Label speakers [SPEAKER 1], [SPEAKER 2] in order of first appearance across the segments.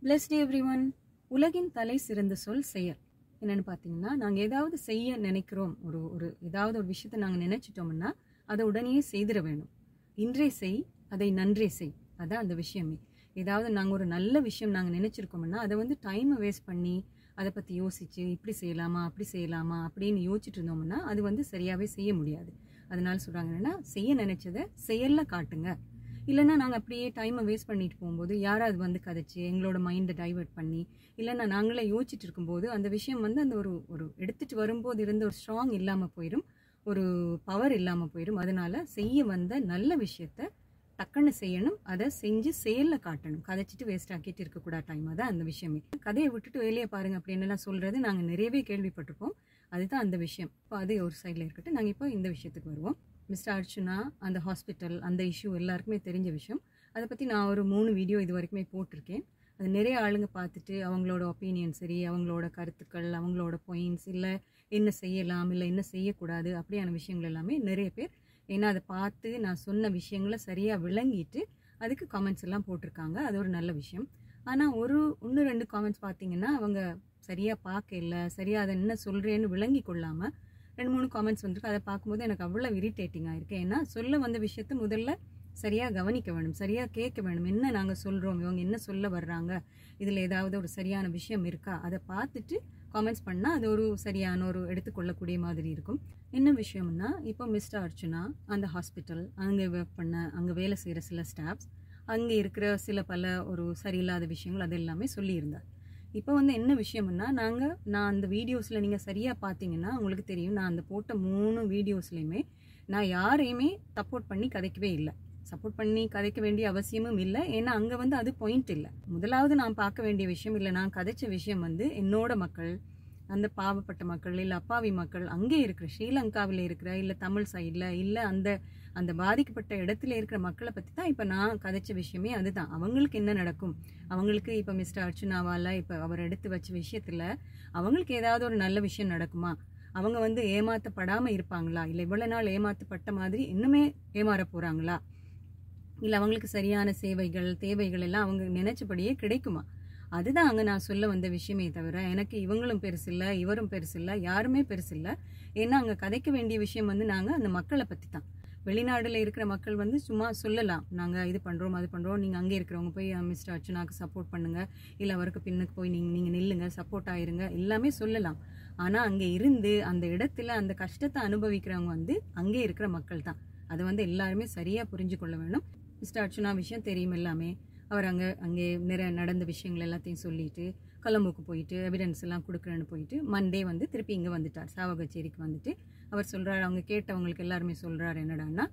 [SPEAKER 1] blessed every one உலகின் தலை சிறந்த சொல் செயல் என்னன்னு பார்த்தீங்கன்னா நாங்கள் ஏதாவது செய்ய நினைக்கிறோம் ஒரு ஒரு ஏதாவது ஒரு விஷயத்தை நாங்கள் நினைச்சிட்டோம்னா அதை உடனே செய்திட வேணும் இன்றே செய் அதை நன்றே செய் அதான் அந்த விஷயமே ஏதாவது நாங்கள் ஒரு நல்ல விஷயம் நாங்கள் நினைச்சிருக்கோம்னா அதை வந்து டைமை வேஸ்ட் பண்ணி அதை பற்றி யோசிச்சு இப்படி செய்யலாமா அப்படி செய்யலாமா அப்படின்னு யோசிச்சுட்டு இருந்தோம்னா அது வந்து சரியாகவே செய்ய முடியாது அதனால சொல்கிறாங்க என்னன்னா செய்ய நினைச்சதை செயலில் காட்டுங்க இல்லைன்னா நாங்கள் அப்படியே டைமை வேஸ்ட் பண்ணிட்டு போகும்போது யாராவது வந்து கதைச்சு எங்களோட மைண்டை டைவர்ட் பண்ணி இல்லைன்னா நாங்களே யோசிச்சுட்டு இருக்கும்போது அந்த விஷயம் வந்து அந்த ஒரு ஒரு எடுத்துட்டு வரும்போது இருந்த ஒரு ஸ்ட்ராங் இல்லாமல் போயிடும் ஒரு பவர் இல்லாமல் போயிடும் அதனால செய்ய வந்த நல்ல விஷயத்த டக்குன்னு செய்யணும் அதை செஞ்சு செயலில் காட்டணும் கதைச்சிட்டு வேஸ்ட் ஆக்கிட்டு இருக்கக்கூடாது டைம் அதான் அந்த விஷயமே கதையை விட்டுட்டு வேலையை பாருங்க அப்படின்னுலாம் சொல்றது நாங்கள் நிறையவே கேள்விப்பட்டிருப்போம் அதுதான் அந்த விஷயம் இப்போ அது ஒரு சைடில் இருக்கட்டும் நாங்கள் இப்போ இந்த விஷயத்துக்கு வருவோம் மிஸ்டர் அர்ச்சுனா அந்த ஹாஸ்பிட்டல் அந்த இஷ்யூ எல்லாருக்குமே தெரிஞ்ச விஷயம் அதை பற்றி நான் ஒரு மூணு வீடியோ இது வரைக்குமே போட்டிருக்கேன் அது நிறைய ஆளுங்க பார்த்துட்டு அவங்களோட ஒப்பீனியன் சரி அவங்களோட கருத்துக்கள் அவங்களோட பாயிண்ட்ஸ் இல்லை என்ன செய்யலாம் இல்லை என்ன செய்யக்கூடாது அப்படியான விஷயங்கள் எல்லாமே நிறைய பேர் ஏன்னா அதை பார்த்து நான் சொன்ன விஷயங்களை சரியாக விளங்கிட்டு அதுக்கு காமெண்ட்ஸ் எல்லாம் போட்டிருக்காங்க அது ஒரு நல்ல விஷயம் ஆனால் ஒரு ஒன்று ரெண்டு காமெண்ட்ஸ் பார்த்தீங்கன்னா அவங்க சரியாக பார்க்க இல்லை சரியாக அதை என்ன சொல்கிறேன்னு விளங்கி கொள்ளாமல் ரெண்டு மூணு காமெண்ட்ஸ் வந்திருக்கு அதை பார்க்கும்போது எனக்கு அவ்வளோ இரிட்டேட்டிங்காக இருக்கு ஏன்னா சொல்ல வந்த விஷயத்த முதல்ல சரியாக கவனிக்க வேணும் சரியாக கேட்க வேணும் என்ன நாங்கள் சொல்கிறோம் இவங்க என்ன சொல்ல வர்றாங்க இதில் ஏதாவது ஒரு சரியான விஷயம் இருக்கா அதை பார்த்துட்டு காமெண்ட்ஸ் பண்ணால் அது ஒரு சரியான ஒரு எடுத்துக்கொள்ளக்கூடிய மாதிரி இருக்கும் என்ன விஷயம்னா இப்போ மிஸ்டர் அர்ச்சுனா அந்த ஹாஸ்பிட்டல் அங்கே ஒர்க் பண்ண அங்கே வேலை செய்கிற சில ஸ்டாஃப்ஸ் அங்கே இருக்கிற சில பல ஒரு சரியில்லாத விஷயங்கள் அது எல்லாமே சொல்லியிருந்தார் இப்போ வந்து என்ன விஷயம்னா நாங்கள் நான் அந்த வீடியோஸில் நீங்கள் சரியாக பார்த்தீங்கன்னா உங்களுக்கு தெரியும் நான் அந்த போட்ட மூணு வீடியோஸ்லையுமே நான் யாரையுமே சப்போர்ட் பண்ணி கதைக்கவே இல்லை சப்போர்ட் பண்ணி கதைக்க வேண்டிய அவசியமும் இல்லை ஏன்னா அங்கே வந்து அது பாயிண்ட் இல்லை முதலாவது நான் பார்க்க வேண்டிய விஷயம் இல்லை நான் கதைச்ச விஷயம் வந்து என்னோட மக்கள் அந்த பாவப்பட்ட மக்கள் இல்லை அப்பாவி மக்கள் அங்கே இருக்கிற ஸ்ரீலங்காவில் இருக்கிற இல்லை தமிழ் சைடில் இல்லை அந்த அந்த பாதிக்கப்பட்ட இடத்துல இருக்கிற மக்களை பற்றி தான் இப்போ நான் கதைச்ச விஷயமே அதுதான் அவங்களுக்கு என்ன நடக்கும் அவங்களுக்கு இப்போ மிஸ்டர் அர்ச்சுனாவால் இப்போ அவர் எடுத்து வச்ச விஷயத்தில் அவங்களுக்கு ஏதாவது ஒரு நல்ல விஷயம் நடக்குமா அவங்க வந்து ஏமாற்றப்படாமல் இருப்பாங்களா இல்லை இவ்வளோ நாள் ஏமாற்றப்பட்ட மாதிரி இன்னுமே ஏமாற போகிறாங்களா இல்லை அவங்களுக்கு சரியான சேவைகள் தேவைகள் எல்லாம் அவங்க நினைச்சபடியே கிடைக்குமா அதுதான் அங்கே நான் சொல்ல வந்த விஷயமே தவிர எனக்கு இவங்களும் பெருசு இல்லை இவரும் பெருசு இல்லை யாருமே பெருசு இல்லை ஏன்னா அங்கே கதைக்க வேண்டிய விஷயம் வந்து நாங்கள் அந்த மக்களை பற்றி தான் வெளிநாடுல இருக்கிற மக்கள் வந்து சும்மா சொல்லலாம் நாங்கள் இது பண்ணுறோம் அது பண்ணுறோம் நீங்கள் அங்கே இருக்கிறவங்க போய் மிஸ்டர் அர்ச்சனாக்கு சப்போர்ட் பண்ணுங்கள் இல்லை அவருக்கு பின்னுக்கு போய் நீங்கள் நீங்கள் நில்லுங்க சப்போர்ட் ஆயிருங்க எல்லாமே சொல்லலாம் ஆனால் அங்கே இருந்து அந்த இடத்துல அந்த கஷ்டத்தை அனுபவிக்கிறவங்க வந்து அங்கே இருக்கிற மக்கள் தான் அதை வந்து எல்லாருமே சரியாக புரிஞ்சு கொள்ள வேணும் மிஸ்டர் அர்ச்சனா விஷயம் தெரியும் எல்லாமே அவர் அங்கே அங்கே நிறைய நடந்த விஷயங்கள் எல்லாத்தையும் சொல்லிட்டு கொலம்புக்கு போயிட்டு எவிடன்ஸ் எல்லாம் கொடுக்குறேன்னு போயிட்டு மண்டே வந்து திருப்பி இங்கே வந்துட்டார் சாவகச்சேரிக்கு வந்துட்டு அவர் சொல்கிறார் அவங்க கேட்டவங்களுக்கு எல்லாருமே சொல்கிறார் என்னடான்னா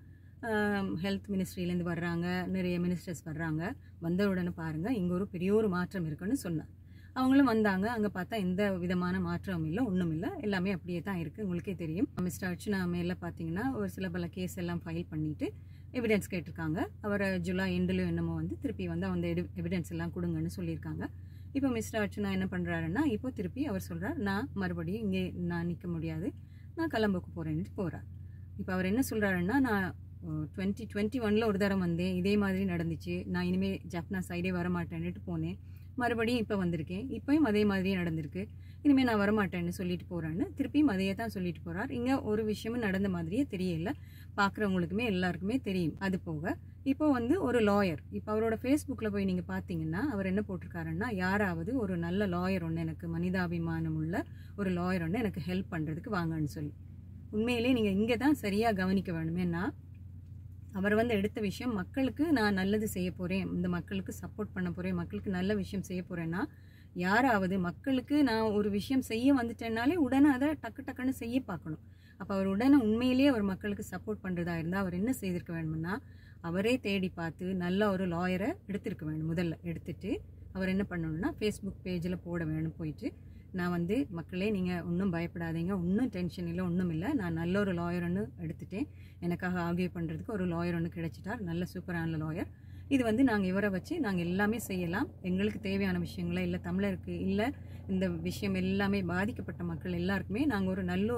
[SPEAKER 1] ஹெல்த் மினிஸ்ட்ரியிலேருந்து வர்றாங்க நிறைய மினிஸ்டர்ஸ் வர்றாங்க வந்த உடனே பாருங்கள் இங்கே ஒரு பெரிய ஒரு மாற்றம் இருக்குன்னு சொன்னார் அவங்களும் வந்தாங்க அங்கே பார்த்தா எந்த விதமான மாற்றமும் இல்லை ஒன்றும் இல்லை எல்லாமே அப்படியே தான் இருக்குது உங்களுக்கே தெரியும் மிஸ்டர் அர்ச்சனா மேலே பார்த்தீங்கன்னா ஒரு சில பல கேஸ் எல்லாம் ஃபைல் பண்ணிவிட்டு எவிடன்ஸ் கேட்டிருக்காங்க அவர் ஜூலை எண்டுலையும் என்னமோ வந்து திருப்பி வந்து அந்த எவிடன்ஸ் எல்லாம் கொடுங்கன்னு சொல்லியிருக்காங்க இப்போ மிஸ்டர் அர்ச்சனா என்ன பண்ணுறாருன்னா இப்போ திருப்பி அவர் சொல்கிறார் நான் மறுபடியும் இங்கே நான் நிற்க முடியாது நான் கிளம்புக்கு போகிறேன்ட்டு போகிறார் இப்போ அவர் என்ன சொல்கிறாருன்னா நான் டுவெண்ட்டி டுவெண்ட்டி ஒனில் ஒரு தரம் வந்தேன் இதே மாதிரி நடந்துச்சு நான் இனிமேல் ஜப்னா சைடே வரமாட்டேன்னுட்டு போனேன் மறுபடியும் இப்போ வந்திருக்கேன் இப்போயும் அதே மாதிரியே நடந்திருக்கு இனிமேல் நான் வரமாட்டேன்னு சொல்லிட்டு போகிறேன்னு திருப்பியும் அதையே தான் சொல்லிட்டு போகிறார் இங்கே ஒரு விஷயமும் நடந்த மாதிரியே தெரியல பார்க்குறவங்களுக்குமே எல்லாருக்குமே தெரியும் அது போக இப்போ வந்து ஒரு லாயர் இப்போ அவரோட ஃபேஸ்புக்கில் போய் நீங்கள் பார்த்தீங்கன்னா அவர் என்ன போட்டிருக்காருன்னா யாராவது ஒரு நல்ல லாயர் ஒன்று எனக்கு மனிதாபிமானம் உள்ள ஒரு லாயர் ஒன்று எனக்கு ஹெல்ப் பண்ணுறதுக்கு வாங்கன்னு சொல்லி உண்மையிலே நீங்கள் இங்கே தான் சரியாக கவனிக்க வேணுமேனா அவர் வந்து எடுத்த விஷயம் மக்களுக்கு நான் நல்லது செய்ய போகிறேன் இந்த மக்களுக்கு சப்போர்ட் பண்ண போகிறேன் மக்களுக்கு நல்ல விஷயம் செய்ய போகிறேன்னா யாராவது மக்களுக்கு நான் ஒரு விஷயம் செய்ய வந்துட்டேனாலே உடனே அதை டக்கு டக்குன்னு செய்ய பார்க்கணும் அப்போ அவர் உடனே உண்மையிலேயே அவர் மக்களுக்கு சப்போர்ட் பண்ணுறதா இருந்தால் அவர் என்ன செய்திருக்க வேணும்னா அவரே தேடி பார்த்து நல்ல ஒரு லாயரை எடுத்திருக்க வேணும் முதல்ல எடுத்துட்டு அவர் என்ன பண்ணணும்னா ஃபேஸ்புக் பேஜில் போட வேணும் போயிட்டு நான் வந்து மக்களே நீங்கள் ஒன்றும் பயப்படாதீங்க ஒன்றும் டென்ஷன் இல்லை ஒன்றும் இல்லை நான் நல்ல ஒரு லாயர் ஒன்று எடுத்துட்டேன் எனக்காக ஆகிய பண்ணுறதுக்கு ஒரு லாயர் ஒன்று கிடைச்சிட்டார் நல்ல சூப்பரான லாயர் இது வந்து நாங்கள் இவரை வச்சு நாங்கள் எல்லாமே செய்யலாம் எங்களுக்கு தேவையான விஷயங்களை இல்லை தமிழருக்கு இல்லை இந்த விஷயம் எல்லாமே பாதிக்கப்பட்ட மக்கள் எல்லாருக்குமே நாங்கள் ஒரு நல்ல ஒரு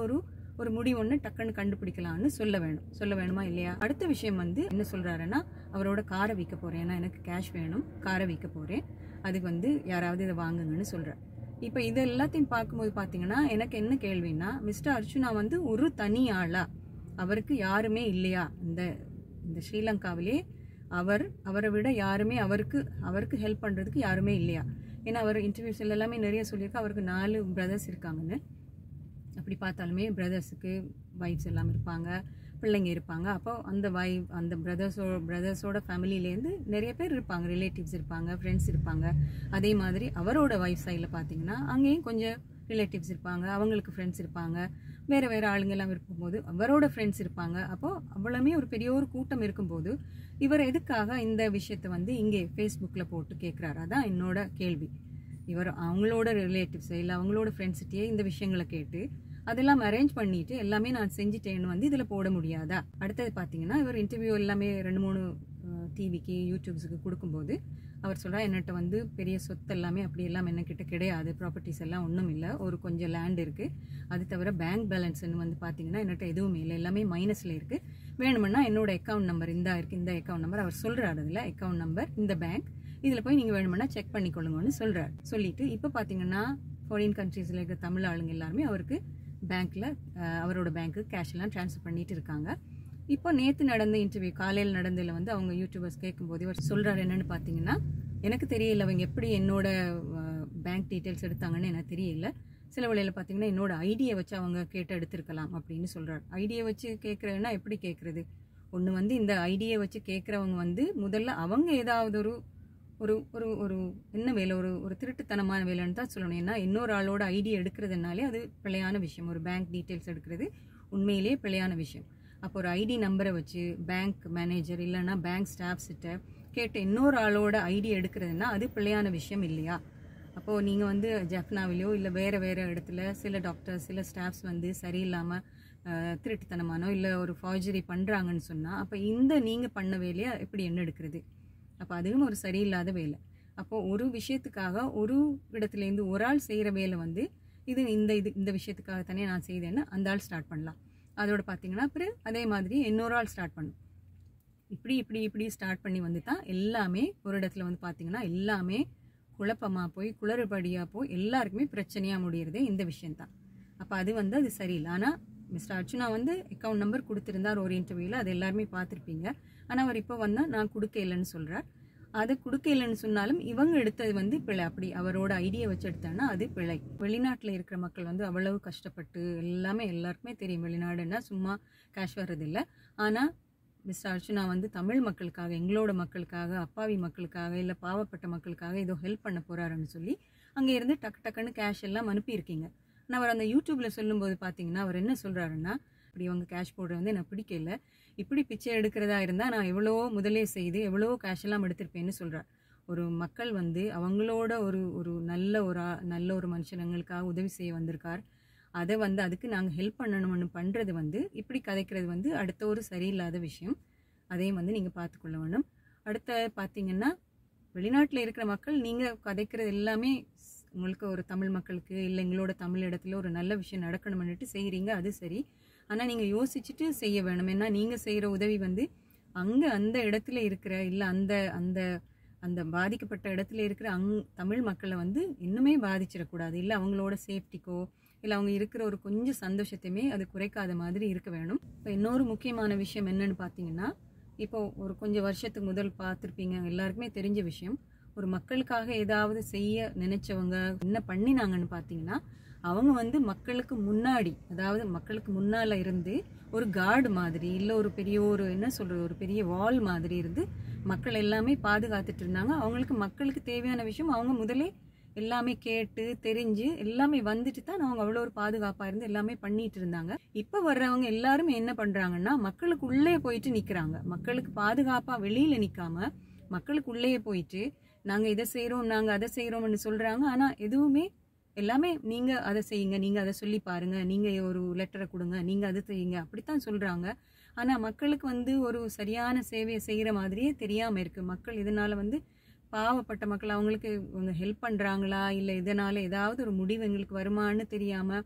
[SPEAKER 1] ஒரு முடிவு ஒன்று டக்குன்னு கண்டுபிடிக்கலாம்னு சொல்ல வேணும் சொல்ல வேணுமா இல்லையா அடுத்த விஷயம் வந்து என்ன சொல்றாருன்னா அவரோட காரை விற்க போறேன் ஏன்னா எனக்கு கேஷ் வேணும் காரை விற்க போறேன் அதுக்கு வந்து யாராவது இதை வாங்குங்கன்னு சொல்றார் இப்போ இது எல்லாத்தையும் பார்க்கும்போது பார்த்தீங்கன்னா எனக்கு என்ன கேள்வின்னா மிஸ்டர் அர்ச்சுனா வந்து ஒரு தனி ஆளா அவருக்கு யாருமே இல்லையா இந்த இந்த ஸ்ரீலங்காவிலே அவர் அவரை விட யாருமே அவருக்கு அவருக்கு ஹெல்ப் பண்ணுறதுக்கு யாருமே இல்லையா ஏன்னா அவர் இன்டர்வியூஸ்ல எல்லாமே நிறைய சொல்லியிருக்கு அவருக்கு நாலு பிரதர்ஸ் இருக்காங்கன்னு அப்படி பார்த்தாலுமே பிரதர்ஸுக்கு வைஃப்ஸ் எல்லாம் இருப்பாங்க பிள்ளைங்க இருப்பாங்க அப்போ அந்த வைஃப் அந்த பிரதர்ஸோ பிரதர்ஸோட ஃபேமிலியிலேருந்து நிறைய பேர் இருப்பாங்க ரிலேட்டிவ்ஸ் இருப்பாங்க ஃப்ரெண்ட்ஸ் இருப்பாங்க அதே மாதிரி அவரோட வைஃப் சைடில் பார்த்தீங்கன்னா அங்கேயும் கொஞ்சம் ரிலேட்டிவ்ஸ் இருப்பாங்க அவங்களுக்கு ஃப்ரெண்ட்ஸ் இருப்பாங்க வேறு வேறு ஆளுங்க எல்லாம் இருக்கும்போது அவரோட ஃப்ரெண்ட்ஸ் இருப்பாங்க அப்போது அவ்வளவுமே ஒரு பெரிய ஒரு கூட்டம் இருக்கும்போது இவர் எதுக்காக இந்த விஷயத்தை வந்து இங்கே ஃபேஸ்புக்கில் போட்டு கேட்குறாரு அதான் என்னோட கேள்வி இவர் அவங்களோட ரிலேட்டிவ்ஸ் இல்லை அவங்களோட ஃப்ரெண்ட்ஸ்கிட்டயே இந்த விஷயங்களை கேட்டு அதெல்லாம் அரேஞ்ச் பண்ணிட்டு எல்லாமே நான் செஞ்சுட்டேன்னு வந்து இதில் போட முடியாதா அடுத்தது பார்த்தீங்கன்னா இவர் இன்டர்வியூ எல்லாமே ரெண்டு மூணு டிவிக்கு யூடியூப்ஸுக்கு கொடுக்கும்போது அவர் சொல்கிறார் என்கிட்ட வந்து பெரிய சொத்து எல்லாமே அப்படி எல்லாம் என்கிட்ட கிடையாது ப்ராப்பர்ட்டிஸ் எல்லாம் ஒன்றும் இல்லை ஒரு கொஞ்சம் லேண்ட் இருக்குது அது தவிர பேங்க் பேலன்ஸ்னு வந்து பார்த்தீங்கன்னா என்கிட்ட எதுவுமே இல்லை எல்லாமே மைனஸில் இருக்குது வேணுமென்னா என்னோட அக்கௌண்ட் நம்பர் இந்த இருக்குது இந்த அக்கௌண்ட் நம்பர் அவர் சொல்கிறாரு அதில் அக்கௌண்ட் நம்பர் இந்த பேங்க் இதில் போய் நீங்கள் வேணுமென்னா செக் பண்ணிக்கொள்ளுங்கன்னு சொல்கிறார் சொல்லிட்டு இப்போ பார்த்தீங்கன்னா ஃபாரின் கண்ட்ரீஸில் இருக்கிற தமிழ் ஆளுங்க எல்லாருமே அவருக்கு பேங்க்கில் அவரோட பேங்க்கு கேஷ் எல்லாம் ட்ரான்ஸ்ஃபர் பண்ணிட்டு இருக்காங்க இப்போ நேற்று நடந்த இன்டர்வியூ காலையில் நடந்ததில் வந்து அவங்க யூடியூபர்ஸ் கேட்கும்போது இவர் சொல்கிறாரு என்னன்னு பார்த்தீங்கன்னா எனக்கு தெரியல அவங்க எப்படி என்னோட பேங்க் டீட்டெயில்ஸ் எடுத்தாங்கன்னு எனக்கு தெரியல சில வேளையில் பார்த்தீங்கன்னா என்னோட ஐடியை வச்சு அவங்க கேட்டு எடுத்திருக்கலாம் அப்படின்னு சொல்கிறார் ஐடியை வச்சு கேட்குறேன்னா எப்படி கேட்குறது ஒன்று வந்து இந்த ஐடியை வச்சு கேட்குறவங்க வந்து முதல்ல அவங்க ஏதாவது ஒரு ஒரு ஒரு ஒரு என்ன வேலை ஒரு ஒரு திருட்டுத்தனமான வேலைன்னு தான் சொல்லணும் ஏன்னா இன்னொரு ஆளோட ஐடியா எடுக்கிறதுனாலே அது பிழையான விஷயம் ஒரு பேங்க் டீட்டெயில்ஸ் எடுக்கிறது உண்மையிலேயே பிழையான விஷயம் அப்போ ஒரு ஐடி நம்பரை வச்சு பேங்க் மேனேஜர் இல்லைன்னா பேங்க் ஸ்டாஃப்ஸ்கிட்ட கேட்டு இன்னொரு ஆளோட ஐடி எடுக்கிறதுனா அது பிழையான விஷயம் இல்லையா அப்போது நீங்கள் வந்து ஜஃப்னாவிலையோ இல்லை வேறு வேறு இடத்துல சில டாக்டர்ஸ் சில ஸ்டாஃப்ஸ் வந்து சரியில்லாமல் திருட்டுத்தனமானோ இல்லை ஒரு ஃபார்ஜரி பண்ணுறாங்கன்னு சொன்னால் அப்போ இந்த நீங்கள் பண்ண வேலையை எப்படி என்ன எடுக்கிறது அப்போ அதுவும் ஒரு சரியில்லாத வேலை அப்போது ஒரு விஷயத்துக்காக ஒரு இடத்துலேருந்து ஒரு ஆள் செய்கிற வேலை வந்து இது இந்த இது இந்த விஷயத்துக்காக தானே நான் செய்தேன்னு அந்த ஆள் ஸ்டார்ட் பண்ணலாம் அதோட பார்த்தீங்கன்னா அப்புறம் அதே மாதிரி இன்னொரு ஆள் ஸ்டார்ட் பண்ணும் இப்படி இப்படி இப்படி ஸ்டார்ட் பண்ணி வந்து தான் எல்லாமே ஒரு இடத்துல வந்து பார்த்தீங்கன்னா எல்லாமே குழப்பமாக போய் குளறுபடியாக போய் எல்லாருக்குமே பிரச்சனையாக முடியறதே இந்த விஷயம்தான் அப்போ அது வந்து அது சரியில்லை ஆனால் மிஸ்டர் அர்ச்சுனா வந்து அக்கௌண்ட் நம்பர் கொடுத்துருந்தார் ஒரு இன்டர்வியூவில் அது எல்லாருமே பார்த்துருப்பீங்க ஆனால் அவர் இப்போ வந்தால் நான் கொடுக்க இல்லைன்னு சொல்கிறார் அதை கொடுக்க இல்லைன்னு சொன்னாலும் இவங்க எடுத்தது வந்து பிழை அப்படி அவரோட ஐடியா வச்சு எடுத்தாங்கன்னா அது பிழை வெளிநாட்டில் இருக்கிற மக்கள் வந்து அவ்வளவு கஷ்டப்பட்டு எல்லாமே எல்லாருக்குமே தெரியும் வெளிநாடுன்னா சும்மா கேஷ் வர்றதில்லை ஆனால் மிஸ்டர் அர்ச்சுனா வந்து தமிழ் மக்களுக்காக எங்களோட மக்களுக்காக அப்பாவி மக்களுக்காக இல்லை பாவப்பட்ட மக்களுக்காக ஏதோ ஹெல்ப் பண்ண போறாருன்னு சொல்லி அங்கே இருந்து டக்கு டக்குன்னு கேஷ் எல்லாம் அனுப்பியிருக்கீங்க ஆனால் அவர் அந்த யூடியூப்பில் சொல்லும்போது பார்த்தீங்கன்னா அவர் என்ன சொல்கிறாருன்னா இப்படி அவங்க கேஷ் போடுறது வந்து எனக்கு பிடிக்கல இப்படி பிச்சை எடுக்கிறதா இருந்தால் நான் எவ்வளோ முதலே செய்து எவ்வளோ கேஷ் எல்லாம் எடுத்திருப்பேன்னு சொல்கிறார் ஒரு மக்கள் வந்து அவங்களோட ஒரு ஒரு நல்ல ஒரு ஆ- நல்ல ஒரு மனுஷனங்களுக்காக உதவி செய்ய வந்திருக்கார் அதை வந்து அதுக்கு நாங்கள் ஹெல்ப் பண்ணணும்னு பண்ணுறது வந்து இப்படி கதைக்கிறது வந்து அடுத்த ஒரு சரியில்லாத விஷயம் அதையும் வந்து நீங்கள் பார்த்துக்கொள்ள வேணும் அடுத்த பார்த்தீங்கன்னா வெளிநாட்டில் இருக்கிற மக்கள் நீங்கள் கதைக்கிறது எல்லாமே ஸ்- உங்களுக்கு ஒரு தமிழ் மக்களுக்கு இல்லை எங்களோட தமிழ் இடத்துல ஒரு நல்ல விஷயம் நடக்கணும்னுட்டு செய்கிறீங்க அது சரி ஆனால் நீங்கள் யோசிச்சுட்டு செய்ய வேணும் ஏன்னா நீங்கள் செய்கிற உதவி வந்து அங்கே அந்த இடத்துல இருக்கிற இல்லை அந்த அந்த அந்த பாதிக்கப்பட்ட இடத்துல இருக்கிற அங் தமிழ் மக்களை வந்து இன்னுமே பாதிச்சிடக்கூடாது இல்லை அவங்களோட சேஃப்டிக்கோ இல்லை அவங்க இருக்கிற ஒரு கொஞ்சம் சந்தோஷத்தையுமே அது குறைக்காத மாதிரி இருக்க வேணும் இப்போ இன்னொரு முக்கியமான விஷயம் என்னன்னு பார்த்தீங்கன்னா இப்போ ஒரு கொஞ்சம் வருஷத்துக்கு முதல் பார்த்துருப்பீங்க எல்லாருக்குமே தெரிஞ்ச விஷயம் ஒரு மக்களுக்காக ஏதாவது செய்ய நினைச்சவங்க என்ன பண்ணினாங்கன்னு பார்த்தீங்கன்னா அவங்க வந்து மக்களுக்கு முன்னாடி அதாவது மக்களுக்கு முன்னால இருந்து ஒரு கார்டு மாதிரி இல்லை ஒரு பெரிய ஒரு என்ன சொல்றது ஒரு பெரிய வால் மாதிரி இருந்து மக்கள் எல்லாமே பாதுகாத்துட்டு இருந்தாங்க அவங்களுக்கு மக்களுக்கு தேவையான விஷயம் அவங்க முதலே எல்லாமே கேட்டு தெரிஞ்சு எல்லாமே வந்துட்டு தான் அவங்க அவ்வளோ ஒரு பாதுகாப்பா இருந்து எல்லாமே பண்ணிட்டு இருந்தாங்க இப்ப வர்றவங்க எல்லாருமே என்ன பண்றாங்கன்னா மக்களுக்கு உள்ளே போயிட்டு நிக்கிறாங்க மக்களுக்கு பாதுகாப்பா வெளியில நிக்காம மக்களுக்கு உள்ளே போயிட்டு நாங்க இதை செய்றோம் நாங்க அதை செய்றோம்னு சொல்றாங்க ஆனா எதுவுமே எல்லாமே நீங்க அதை செய்யுங்க நீங்க அதை சொல்லி பாருங்க நீங்க ஒரு லெட்டரை கொடுங்க நீங்க அதை செய்யுங்க அப்படித்தான் சொல்றாங்க ஆனா மக்களுக்கு வந்து ஒரு சரியான சேவையை செய்யற மாதிரியே தெரியாம இருக்கு மக்கள் இதனால வந்து பாவப்பட்ட மக்கள் அவங்களுக்கு இவங்க ஹெல்ப் பண்றாங்களா இல்ல இதனால ஏதாவது ஒரு முடிவு எங்களுக்கு வருமான்னு தெரியாம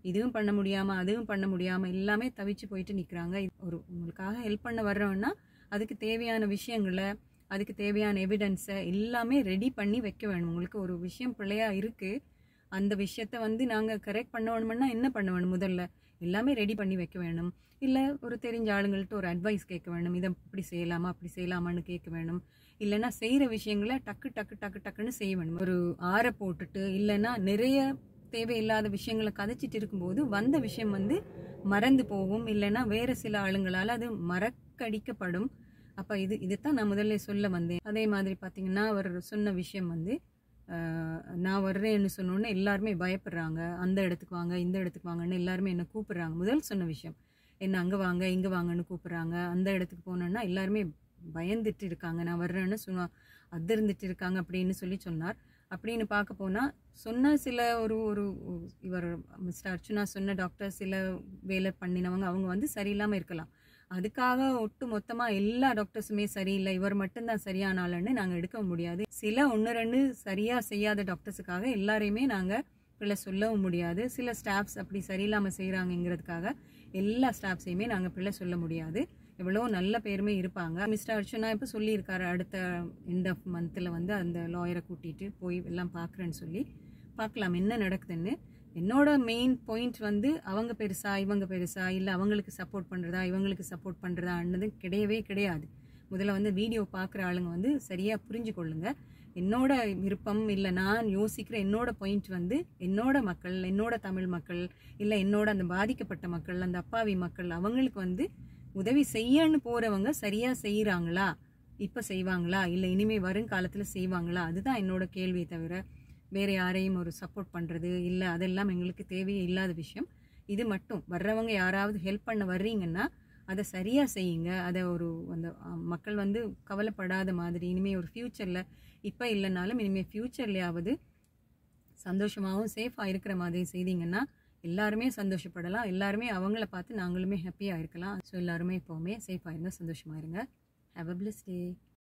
[SPEAKER 1] இதுவும் பண்ண முடியாமல் அதுவும் பண்ண முடியாமல் எல்லாமே தவிச்சு போயிட்டு நிற்கிறாங்க ஒரு உங்களுக்காக ஹெல்ப் பண்ண வர்றோன்னா அதுக்கு தேவையான விஷயங்களை அதுக்கு தேவையான எவிடன்ஸை எல்லாமே ரெடி பண்ணி வைக்க வேணும் உங்களுக்கு ஒரு விஷயம் பிள்ளையா இருக்குது அந்த விஷயத்த வந்து நாங்கள் கரெக்ட் பண்ண வேணும்னா என்ன பண்ண வேணும் முதல்ல எல்லாமே ரெடி பண்ணி வைக்க வேணும் இல்லை ஒரு தெரிஞ்ச ஆளுங்கள்ட்ட ஒரு அட்வைஸ் கேட்க வேணும் இதை இப்படி செய்யலாமா அப்படி செய்யலாமான்னு கேட்க வேணும் இல்லைன்னா செய்கிற விஷயங்களை டக்கு டக்கு டக்கு டக்குன்னு செய்ய வேணும் ஒரு ஆற போட்டுட்டு இல்லைன்னா நிறைய தேவையில்லாத விஷயங்களை கதைச்சிட்டு இருக்கும்போது வந்த விஷயம் வந்து மறந்து போகும் இல்லைன்னா வேறு சில ஆளுங்களால் அது மறக்கடிக்கப்படும் அப்போ இது இதைத்தான் நான் முதல்ல சொல்ல வந்தேன் அதே மாதிரி பார்த்தீங்கன்னா அவர் சொன்ன விஷயம் வந்து ஆஹ், நான் வர்றேன்னு சொன்னோன்னே எல்லாருமே பயப்படுறாங்க அந்த இடத்துக்கு வாங்க இந்த இடத்துக்கு வாங்கன்னு எல்லாருமே என்னை கூப்பிடுறாங்க முதல் சொன்ன விஷயம் என்ன அங்கே வாங்க இங்கே வாங்கன்னு கூப்பிடுறாங்க அந்த இடத்துக்கு போனோன்னா எல்லாருமே பயந்துட்டு இருக்காங்க நான் வர்றேன்னு சொன்னா அதிர்ந்துட்டு இருக்காங்க அப்படின்னு சொல்லி சொன்னார் அப்படின்னு பார்க்க போனால் சொன்ன சில ஒரு ஒரு இவர் மிஸ்டர் அர்ச்சுனா சொன்ன டாக்டர் சில வேலை பண்ணினவங்க அவங்க வந்து சரியில்லாமல் இருக்கலாம் அதுக்காக ஒட்டு மொத்தமாக எல்லா டாக்டர்ஸுமே சரியில்லை இவர் மட்டும்தான் சரியான ஆளுன்னு நாங்கள் எடுக்க முடியாது சில ஒன்று ரெண்டு சரியாக செய்யாத டாக்டர்ஸுக்காக எல்லாரையுமே நாங்கள் பிள்ளை சொல்லவும் முடியாது சில ஸ்டாஃப்ஸ் அப்படி சரியில்லாமல் செய்கிறாங்கங்கிறதுக்காக எல்லா ஸ்டாஃப்ஸையுமே நாங்கள் பிள்ளை சொல்ல முடியாது எவ்வளோ நல்ல பேருமே இருப்பாங்க மிஸ்டர் அர்ச்சனா இப்போ சொல்லியிருக்காரு அடுத்த எண்ட் ஆஃப் மந்தில் வந்து அந்த லாயரை கூட்டிகிட்டு போய் எல்லாம் பார்க்குறேன்னு சொல்லி பார்க்கலாம் என்ன நடக்குதுன்னு என்னோட மெயின் பாயிண்ட் வந்து அவங்க பெருசா இவங்க பெருசா இல்லை அவங்களுக்கு சப்போர்ட் பண்ணுறதா இவங்களுக்கு சப்போர்ட் பண்ணுறதான்றது கிடையவே கிடையாது முதல்ல வந்து வீடியோ பார்க்குற ஆளுங்க வந்து சரியாக புரிஞ்சு கொள்ளுங்க என்னோட விருப்பம் இல்லை நான் யோசிக்கிற என்னோட பாயிண்ட் வந்து என்னோட மக்கள் என்னோட தமிழ் மக்கள் இல்லை என்னோட அந்த பாதிக்கப்பட்ட மக்கள் அந்த அப்பாவி மக்கள் அவங்களுக்கு வந்து உதவி செய்யன்னு போகிறவங்க சரியாக செய்கிறாங்களா இப்போ செய்வாங்களா இல்லை இனிமே வருங்காலத்தில் செய்வாங்களா அதுதான் என்னோட கேள்வியை தவிர வேற யாரையும் ஒரு சப்போர்ட் பண்ணுறது இல்லை அதெல்லாம் எங்களுக்கு தேவையே இல்லாத விஷயம் இது மட்டும் வர்றவங்க யாராவது ஹெல்ப் பண்ண வர்றீங்கன்னா அதை சரியாக செய்யுங்க அதை ஒரு அந்த அஹ், மக்கள் வந்து கவலைப்படாத மாதிரி இனிமேல் ஒரு ஃப்யூச்சரில் இப்போ இல்லைனாலும் இனிமேல் ஃப்யூச்சர்லையாவது சந்தோஷமாகவும் சேஃபாக இருக்கிற மாதிரி செய்தீங்கன்னா எல்லாருமே சந்தோஷப்படலாம் எல்லாருமே அவங்கள பார்த்து நாங்களுமே ஹாப்பியாக இருக்கலாம் ஸோ எல்லாருமே எப்போவுமே சேஃபாக இருங்க சந்தோஷமாக இருங்க ஹாவ் அ பிளஸ் டே